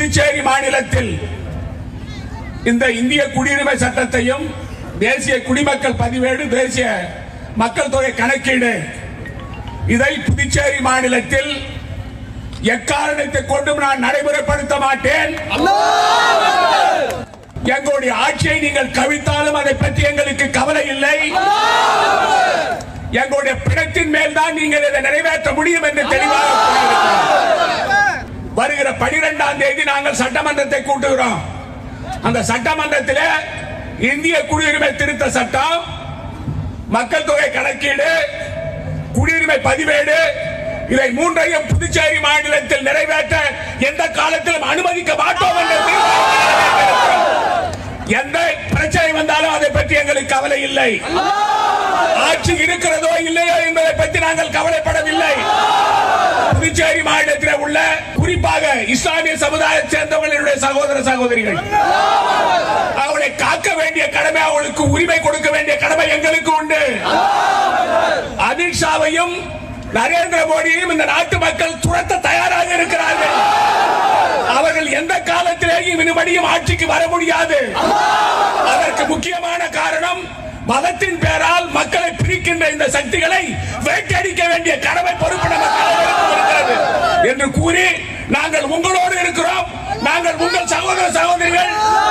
புதுச்சேரி மாநிலத்தில் இந்த இந்திய குடியுரிமை சட்டத்தையும் தேசிய குடிமக்கள் பதிவேடு தேசிய மக்கள் தொகை கணக்கீடு இதை புதுச்சேரி மாநிலத்தில் எக்காரணத்தை கொண்டும் நான் நடைமுறைப்படுத்த மாட்டேன் எங்களுடைய ஆட்சியை நீங்கள் கவித்தாலும் அதை பற்றி எங்களுக்கு கவலை இல்லை எங்களுடைய பிணத்தின் மேல் தான் நீங்கள் இதை நிறைவேற்ற முடியும் என்று தெளிவாக கூறியிருக்கிறோம். வருகிற பனிரெண்டாம் தேதி நாங்கள் சட்டமன்றத்தை கூட்டுகிறோம் அந்த சட்டமன்றத்தில் இந்திய குடியுரிமை திருத்த சட்டம் மக்கள் தொகை கணக்கீடு குடியுரிமை பதிவேடு இதை மூன்றையும் புதுச்சேரி மாநிலத்தில் நிறைவேற்ற எந்த காலத்திலும் அனுமதிக்க மாட்டோம் என்று தீர்மானித்திருக்கிறோம். எந்த பிரச்சனை வந்தாலும் அதை பற்றி எங்களுக்கு கவலை இல்லை ஆட்சி இருக்கிறதோ இல்லையோ என்பதை பற்றி நாங்கள் கவலைப்படவில்லை புதுச்சேரி மாநிலத்தில் உள்ள குறிப்பாக இஸ்லாமிய சமுதாயத்தை சேர்ந்தவர்களுடைய சகோதர சகோதரிகள் அவளை காக்க வேண்டிய கடமை அவளுக்கு உரிமை கொடுக்க வேண்டிய கடமை எங்களுக்கு உண்டு அமித்ஷாவையும் நரேந்திர மோடியையும் இந்த நாட்டு மக்கள் துரத்த தயாராக இருக்கிறார்கள் அவர்கள் எந்த காலத்திலேயும் இனிமடியும் ஆட்சிக்கு வர முடியாது அதற்கு முக்கியமான காரணம் மதத்தின் பேரால் மக்களை பிரிக்கின்ற இந்த சக்திகளை வேட்டடிக்க வேண்டிய கடமை பொறுப்பு நமக்கு அனைவருக்கும் இருக்கிறது என்று கூறி நாங்கள் உங்களோடு இருக்கிறோம் நாங்கள் உங்கள் சகோதர சகோதரிகள்